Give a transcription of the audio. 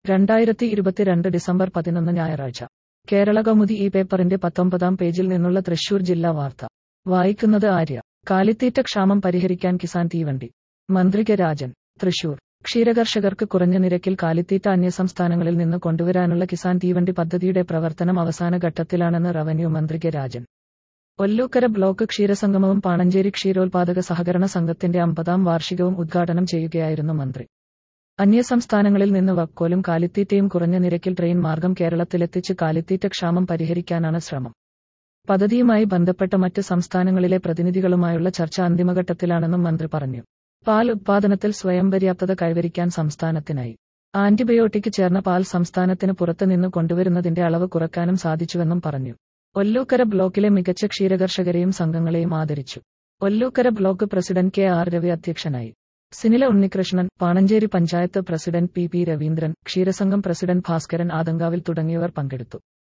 രണ്ടായിരത്തി ഇരുപത്തിരണ്ട് ഡിസംബർ പതിനൊന്ന് ഞായറാഴ്ച കേരള കൗമുദി ഈ പേപ്പറിന്റെ പത്തൊമ്പതാം പേജിൽ നിന്നുള്ള തൃശൂർ ജില്ലാ വാർത്ത വായിക്കുന്നത് ആര്യ കാലിത്തീറ്റ ക്ഷാമം പരിഹരിക്കാൻ കിസാൻ തീവണ്ടി മന്ത്രി കെ രാജൻ തൃശൂർ ക്ഷീരകർഷകർക്ക് കുറഞ്ഞ നിരക്കിൽ കാലിത്തീറ്റ അന്യസംസ്ഥാനങ്ങളിൽ നിന്ന് കൊണ്ടുവരാനുള്ള കിസാൻ തീവണ്ടി പദ്ധതിയുടെ പ്രവർത്തനം അവസാന ഘട്ടത്തിലാണെന്ന് റവന്യൂ മന്ത്രി കെ രാജൻ ഒല്ലൂക്കര ബ്ലോക്ക് ക്ഷീരസംഗമവും പാണഞ്ചേരി ക്ഷീരോത്പാദക സഹകരണ സംഘത്തിന്റെ അമ്പതാം വാർഷികവും ഉദ്ഘാടനം ചെയ്യുകയായിരുന്നു മന്ത്രി അന്യസംസ്ഥാനങ്ങളിൽ നിന്ന് വക്കോലും കാലിത്തീറ്റയും കുറഞ്ഞ നിരക്കിൽ ട്രെയിൻ മാർഗം കേരളത്തിലെത്തിച്ച് കാലിത്തീറ്റ ക്ഷാമം പരിഹരിക്കാനാണ് ശ്രമം പദ്ധതിയുമായി ബന്ധപ്പെട്ട മറ്റ് സംസ്ഥാനങ്ങളിലെ പ്രതിനിധികളുമായുള്ള ചർച്ച അന്തിമഘട്ടത്തിലാണെന്നും മന്ത്രി പറഞ്ഞു പാൽ ഉത്പാദനത്തിൽ സ്വയം പര്യാപ്തത കൈവരിക്കാൻ സംസ്ഥാനത്തിനായി ആന്റിബയോട്ടിക് ചേർന്ന പാൽ സംസ്ഥാനത്തിന് പുറത്ത് നിന്ന് കൊണ്ടുവരുന്നതിന്റെ അളവ് കുറക്കാനും സാധിച്ചുവെന്നും പറഞ്ഞു ഒല്ലൂക്കര ബ്ലോക്കിലെ മികച്ച ക്ഷീരകർഷകരെയും സംഘങ്ങളെയും ആദരിച്ചു Ollukkara block president K R Ravi അധ്യക്ഷനായി Sinila Unnikrishnan Panancheri panchayat president P P Raveendran ക്ഷീരസംഘം പ്രസിഡന്റ് ഭാസ്കരൻ ആദങ്കാവിൽ തുടങ്ങിയവർ പങ്കെടുത്തു